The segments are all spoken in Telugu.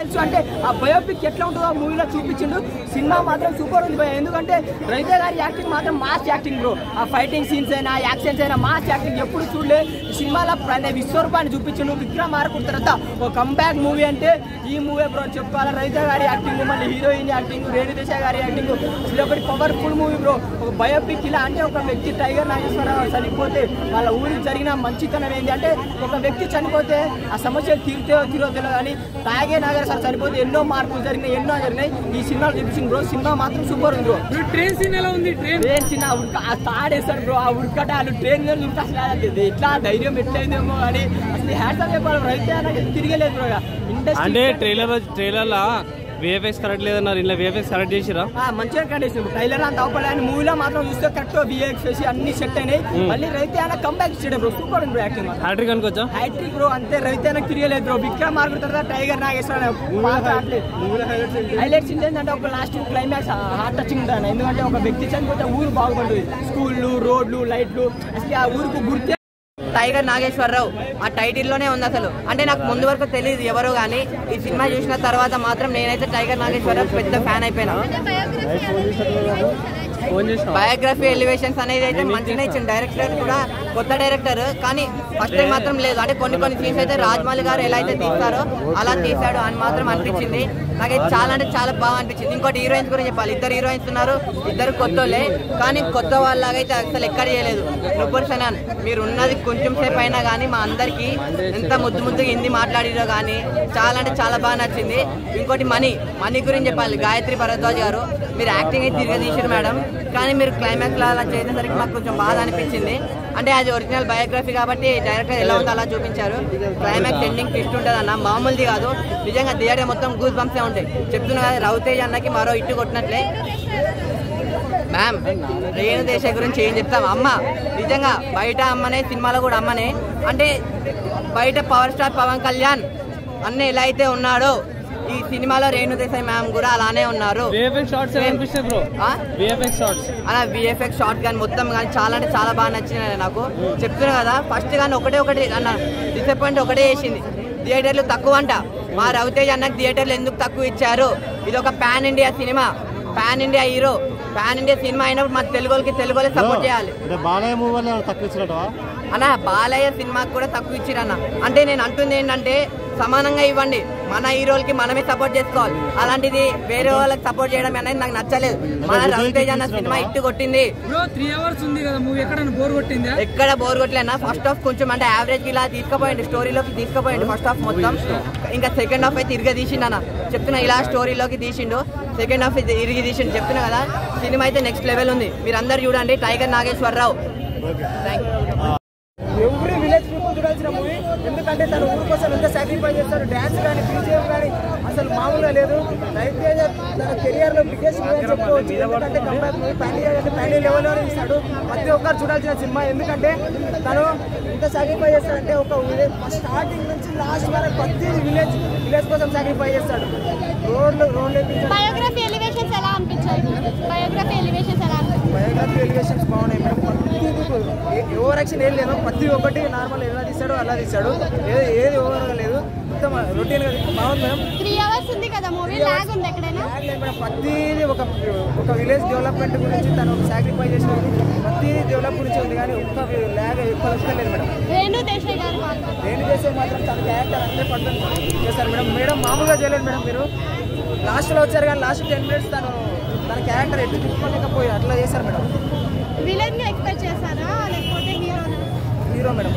తెలుసు అంటే ఆ బయోపిక్ ఎట్లా ఉంటుందో ఆ మూవీలో చూపించిండు సినిమా మాత్రం సూపర్ ఉంది భయ ఎందుకంటే రవితేజ గారి యాక్టింగ్ మాత్రం మాస్ యాక్టింగ్ బ్రో ఆ ఫైటింగ్ సీన్స్ అయినా యాక్షన్స్ అయినా మాస్ యాక్టింగ్ ఎప్పుడు చూడలే ఈ సినిమాలో ప్ర- విశ్వరూపాన్ని చూపించిండు విక్రమ్ ఆర్కున్న తర్వాత ఒక కంబ్యాక్ మూవీ అంటే ఈ మూవీ బ్రో చెప్పుకోవాలి రవితేజ గారి యాక్టింగ్ మళ్ళీ హీరోయిన్ యాక్టింగ్ రేణుదేశ గారి యాక్టింగ్ ఇది ఒకటి పవర్ఫుల్ మూవీ బ్రో ఒక బయోపిక్ ఇలా అంటే ఒక వ్యక్తి టైగర్ నాగేశ్వరరావు చనిపోతే వాళ్ళ ఊరికి జరిగిన మంచితనం ఏంటి అంటే ఒక వ్యక్తి చనిపోతే ఆ సమస్యలు తీరితే తీరో తెలియదు కానీ తాగే నాగేశ్వర చనిపోతే ఎన్నో మార్పులు జరిగినాయి ఎన్నో జరిగినాయి ఈ సినిమాలు చూపించింది బ్రో సినిమా మాత్రం సూపర్ ఉంది బ్రో ట్రైన్ సీన్ ఎలా ఉంది ట్రైన్ ట్రైన్ చిన్న ఉడక ఆ తాడేస్తాడు బ్రో ఆ ఉడకట వాళ్ళు ట్రైన్ మీద చూస్తే అసలు అది ఎట్లా ధైర్యం ఎట్లయిందేమో అని అసలు హ్యాట్స్ చెప్పాలి రైతే నాకు తిరిగలేదు బ్రో ఇండస్ట్రీ అంటే ట్రైలర్ ట్రైలర్లో విఎఫ్ఎక్స్ కరెక్ట్ లేదన్నారు ఇలా విఎఫ్ఎక్స్ కరెక్ట్ చేసిరా మంచిగా కండిషన్ ట్రైలర్ అంత అవపడాలి మూవీలో మాత్రం చూస్తే కరెక్ట్ విఎక్స్ వేసి అన్ని సెట్ అయినాయి మళ్ళీ రైతే అన్న కంబ్యాక్ ఇచ్చాడు బ్రో సూపర్ ఉంది బ్రో యాక్టింగ్ హ్యాట్రిక్ అనుకోవచ్చా హ్యాట్రిక్ బ్రో అంతే రైతే అన్న తిరగలేదు బ్రో విక్రమ్ మార్కు తర్వాత టైగర్ నాగేశ్వర హైలైట్స్ ఏంటంటే ఒక లాస్ట్ క్లైమాక్స్ హార్ట్ టచింగ్ ఉంటుంది ఎందుకంటే ఒక వ్యక్తి చనిపోతే ఊరు బాగుపడుతుంది స్కూళ్ళు రోడ్లు లైట్లు అసలు ఆ ఊరుకు గుర్తే టైగర్ నాగేశ్వరరావు ఆ టైటిల్ లోనే ఉంది అసలు అంటే నాకు ముందు వరకు తెలియదు ఎవరో గానీ ఈ సినిమా చూసిన తర్వాత మాత్రం నేనైతే టైగర్ నాగేశ్వరరావు పెద్ద ఫ్యాన్ అయిపోయినా ఫోన్ చేసిన బయోగ్రఫీ ఎలివేషన్స్ అనేది అయితే మంచిగా ఇచ్చింది డైరెక్టర్ కూడా కొత్త డైరెక్టర్ కానీ ఫస్ట్ టైం మాత్రం లేదు అంటే కొన్ని కొన్ని సీన్స్ అయితే రాజమౌళి గారు ఎలా అయితే తీస్తారో అలా తీశాడు అని మాత్రం అనిపించింది నాకైతే చాలా అంటే చాలా బాగా అనిపించింది ఇంకోటి హీరోయిన్స్ గురించి చెప్పాలి ఇద్దరు హీరోయిన్స్ ఉన్నారు ఇద్దరు కొత్తోళ్ళే కానీ కొత్త వాళ్ళలాగా అయితే అసలు ఎక్కడ చేయలేదు నువ్వు సనాన్ మీరు ఉన్నది కొంచెం సేపు అయినా కానీ మా అందరికి ఎంత ముద్దు ముద్దుగా హిందీ మాట్లాడిరో కానీ చాలా అంటే చాలా బాగా నచ్చింది ఇంకోటి మనీ మనీ గురించి చెప్పాలి గాయత్రి భరద్వాజ్ గారు మీరు యాక్టింగ్ అయితే తిరిగి తీసారు మేడం కానీ మీరు క్లైమాక్స్ లో అలా చేసేసరికి మాకు కొంచెం బాధ అనిపించింది అంటే అది ఒరిజినల్ బయోగ్రఫీ కాబట్టి డైరెక్టర్ ఎలా ఉందో అలా చూపించారు క్లైమాక్స్ ఎండింగ్ ట్విస్ట్ ఉంటుంది అన్న మామూలుది కాదు నిజంగా థియేటర్ మొత్తం గూస్ బంప్సే ఉంటాయి చెప్తున్నా కదా రవితేజ్ అన్నకి మరో ఇట్టు కొట్టినట్లే మ్యామ్ రేణు దేశ గురించి ఏం చెప్తాం అమ్మ నిజంగా బయట అమ్మనే సినిమాలో కూడా అమ్మనే అంటే బయట పవర్ స్టార్ పవన్ కళ్యాణ్ అన్న ఎలా అయితే ఉన్నాడో ఈ సినిమాలో రేణు దేశాయ్ మ్యామ్ కూడా అలానే ఉన్నారు విఎఫ్ఎక్స్ షార్ట్స్ ఎలా అనిపిస్తాయి బ్రో ఆ? విఎఫ్ఎక్స్ షార్ట్స్ అలా విఎఫ్ఎక్స్ షార్ట్ కానీ మొత్తం కానీ చాలా అంటే చాలా బాగా నచ్చినాయి నాకు చెప్తున్నా కదా ఫస్ట్ కానీ ఒకటే ఒకటి అన్న డిసప్పాయింట్ ఒకటే చేసింది థియేటర్లు తక్కువ అంట మా రవితేజ్ అన్నకు థియేటర్లు ఎందుకు తక్కువ ఇచ్చారు ఇది ఒక పాన్ ఇండియా సినిమా pan India hero pan India సినిమా అయినప్పుడు మా తెలుగు వాళ్ళకి తెలుగు వాళ్ళకి సపోర్ట్ చేయాలి అంటే బాలయ్య మూవీ వల్ల తక్కువ ఇచ్చినట్టవా అన్న బాలయ్య సినిమాకి కూడా తక్కువ ఇచ్చిరన్న అంటే నేను అంటుంది ఏంటంటే సమానంగా ఇవ్వండి మన హీరోలకి మనమే సపోర్ట్ చేసుకోవాలి అలాంటిది వేరే వాళ్ళకి సపోర్ట్ చేయడం అనేది నాకు నచ్చలేదు మన రవితేజ్ అన్న సినిమా ఇట్టు కొట్టింది బ్రో త్రీ అవర్స్ ఉంది కదా మూవీ ఎక్కడైనా బోర్ కొట్టిందా ఎక్కడ బోర్ కొట్టలేనా ఫస్ట్ హాఫ్ కొంచెం అంటే యావరేజ్ ఇలా తీసుకుపోయింది స్టోరీలోకి తీసుకుపోయింది ఫస్ట్ హాఫ్ మొత్తం ఇంకా సెకండ్ హాఫ్ అయితే ఇరిగా తీసిండు అన్న చెప్తున్నా ఇలా స్టోరీలోకి తీసిండు సెకండ్ హాఫ్ ఇది ఇరిగి తీసిండు చెప్తున్నా కదా సినిమా అయితే నెక్స్ట్ లెవెల్ ఉంది మీరు అందరు చూడండి Tiger Nageswararao thank every village people చూడాల్సిన మూవీ ఎందుకంటే తన ఊరి కోసం ఎంత సాక్రిఫైస్ చేస్తాడు డ్యాన్స్ కానీ బీజేపీ కానీ అసలు మామూలుగా లేదు రవితేజ తన కెరియర్ లో బిగ్గెస్ట్ మూవీ అని చెప్పుకోవచ్చు ఎందుకంటే కంపేర్ మూవీ ప్యాండీ అంటే ప్యాండీ లెవెల్ లోనే ఇస్తాడు ప్రతి ఒక్కరు చూడాల్సిన సినిమా ఎందుకంటే తను ఎంత సాక్రిఫైస్ చేస్తాడంటే ఒక విలేజ్ స్టార్టింగ్ నుంచి లాస్ట్ వరకు ప్రతి విలేజ్ విలేజ్ కోసం సాక్రిఫైస్ చేస్తాడు రోడ్లు రోడ్లు వేపించాడు బయోగ్రఫీ ఎలివేషన్స్ ఎలా అనిపించాయి బయోగ్రఫీ ఎలివేషన్స్ ఎలా అనిపించాయి బయోగ్రఫీ ఎలివేషన్స్ బాగున్నాయి మేడం ఓవర్ యాక్షన్ ఏం లేదు ప్రతి ఒక్కటి నార్మల్ ఎలా తీసాడో అలా తీసాడు ఏది ఏది ఓవర్ లేదు మొత్తం రొటీన్ బాగుంది మేడం త్రీ అవర్స్ ఉంది కదా మూవీ లాగ్ ఉంది ఎక్కడైనా ల్యాగ్ లేదు మేడం ప్రతిదీ ఒక ఒక విలేజ్ డెవలప్మెంట్ గురించి తను ఒక సాక్రిఫైస్ చేసిన ప్రతిదీ డెవలప్ గురించి ఉంది కానీ ఒక్క ల్యాగ్ ఎక్కువ అవసరం లేదు మేడం రేణు దేశాయ్ గారు మాత్రం దేని చేసే మాత్రం తన క్యారెక్టర్ హండ్రెడ్ పర్సెంట్ చేశారు మేడం మేడం మామూలుగా చేయలేదు మేడం మీరు లాస్ట్లో వచ్చారు కానీ లాస్ట్ టెన్ మినిట్స్ తను తన క్యారెక్టర్ ఎటు తిప్పుకోలేకపోయి అట్లా చేశారు మేడం విలన్ ని ఎక్స్పెక్ట్ చేశారా లేకపోతే హీరోనా హీరో మేడం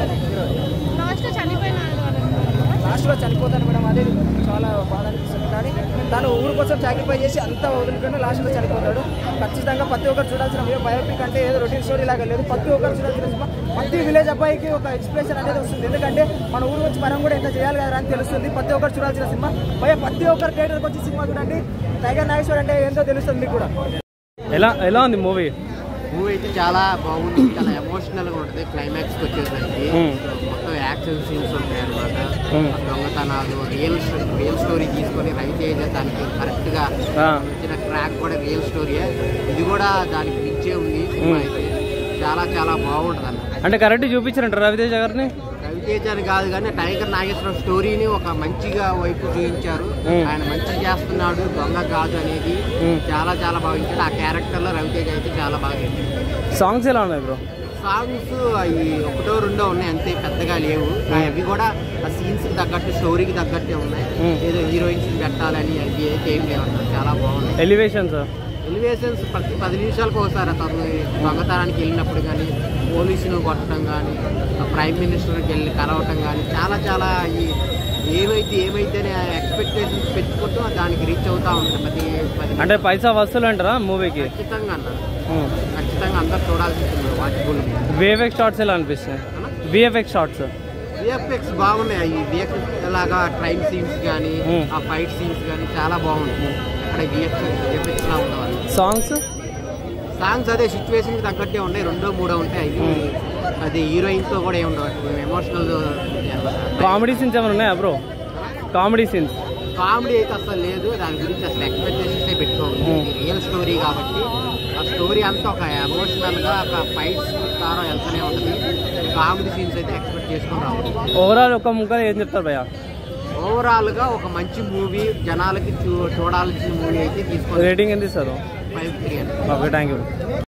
లాస్ట్ చనిపోయినాడు లాస్ట్లో చనిపోతాను మేడం అదే చాలా బాధ అనిపిస్తుంది కానీ తను ఊరు కోసం సాక్రిఫైస్ చేసి అంతా వదులుకొని లాస్ట్లో చనిపోతాడు ఖచ్చితంగా ప్రతి ఒక్కరు చూడాల్సిన మీరు బయోపిక్ అంటే ఏదో రొటీన్ స్టోరీ లాగా లేదు ప్రతి ఒక్కరు చూడాల్సిన సినిమా ప్రతి విలేజ్ అబ్బాయికి ఒక ఎక్స్ప్రెషన్ అనేది వస్తుంది ఎందుకంటే మన ఊరు వచ్చి మనం కూడా ఎంత చేయాలి కదా అని తెలుస్తుంది ప్రతి ఒక్కరు చూడాల్సిన సినిమా భయ ప్రతి ఒక్కరు థియేటర్కి వచ్చి సినిమా చూడండి టైగర్ నాగేశ్వర్ అంటే ఏంటో తెలుస్తుంది మీకు కూడా ఎలా ఎలా ఉంది మూవీ మూవీ అయితే చాలా బాగుంది చాలా ఎమోషనల్గా ఉంటుంది క్లైమాక్స్కి వచ్చేసరికి మొత్తం యాక్షన్ సీన్స్ ఉంటాయి అనమాట దొంగతనాలు రియల్ రియల్ స్టోరీ తీసుకొని రవితేజ దానికి కరెక్ట్గా ఇచ్చిన ట్రాక్ కూడా రియల్ స్టోరీయే ఇది కూడా దానికి మించే ఉంది సినిమా అయితే చాలా చాలా బాగుంటుంది అన్న అంటే కరెక్ట్ చూపించారంట రవితేజ గారిని రవితేజ రవితేజ అని కాదు కానీ టైగర్ నాగేశ్వరరావు స్టోరీని ఒక మంచిగా వైపు చూపించారు మ్మ్. ఆయన మంచి చేస్తున్నాడు దొంగ కాదు అనేది మ్మ్. చాలా చాలా చాలా బాగా ఇచ్చాడు ఆ క్యారెక్టర్ లో రవితేజ అయితే చాలా బాగా చేశాడు సాంగ్స్ ఎలా ఉన్నాయి బ్రో సాంగ్స్ అవి ఒకటో రెండో ఉన్నాయి అంతే పెద్దగా లేవు అవి కూడా ఆ సీన్స్ కి తగ్గట్టు స్టోరీకి తగ్గట్టే ఉన్నాయి మ్మ్. ఏదో హీరోయిన్స్ పెట్టాలని అవి అయితే ఏం లేవన్నా చాలా బాగున్నాయి ఎలివేషన్స్ ఎలివేషన్స్ ప్రతి పది నిమిషాలకు ఒకసారి అతను దొంగతనానికి వెళ్ళినప్పుడు కానీ పోలీసును కొట్టడం కానీ ప్రైమ్ మినిస్టర్కి వెళ్ళి కలవటం కానీ చాలా చాలా ఈ ఏమైతే ఏమైతే ఎక్స్పెక్టేషన్స్ పెంచుకుంటూ దానికి రీచ్ అవుతా ఉంటుంది ప్రతి పది అంటే పైసా వసూలు అంటారా మూవీకి ఖచ్చితంగా అన్న ఖచ్చితంగా అందరు చూడాల్సింది వాటిబుల్ విఎఫ్ఎక్స్ షార్ట్స్ ఎలా అనిపిస్తాయి విఎఫ్ఎక్స్ షార్ట్స్ విఎఫ్ఎక్స్ బాగున్నాయి అవి విఎఫ్ఎక్స్ లాగా ట్రైన్ సీన్స్ కానీ మ్మ్. ఆ ఫైట్ సీన్స్ కానీ చాలా బాగుంటాయి అక్కడ విఎఫ్ఎక్స్ విఎఫ్ఎక్స్ లా ఉండవాలి సాంగ్స్ సాంగ్స్ అదే సిచ్యువేషన్ కి తగ్గట్టే ఉన్నాయి రెండో మూడో ఉంటాయి అవి అది హీరోయిన్ తో కూడా ఏమి ఉండవు ఎమోషనల్ కామెడీ సీన్స్ ఏమైనా ఉన్నాయా బ్రో కామెడీ సీన్స్ కామెడీ అయితే అసలు లేదు దాని గురించి అసలు ఎక్స్పెక్టేషన్స్ పెట్టుకోవాలి Hmm. ఇది రియల్ స్టోరీ కాబట్టి ఆ స్టోరీ అంతా ఒక ఎమోషనల్ గా ఒక ఫైట్స్ ద్వారా వెళ్తూనే ఉంటుంది కామెడీ సీన్స్ అయితే ఎక్స్పెక్ట్ చేసుకుని రావాలి ఓవరాల్ ఒక ముక్కలు ఏం చెప్తారు భయ్యా ఓవరాల్ గా ఒక మంచి మూవీ జనాలకి చూ చూడాల్సిన మూవీ అయితే తీసుకొని రేటింగ్ ఎంత ఇస్తారు ఫైవ్ త్రీ అని ఓకే థ్యాంక్ యూ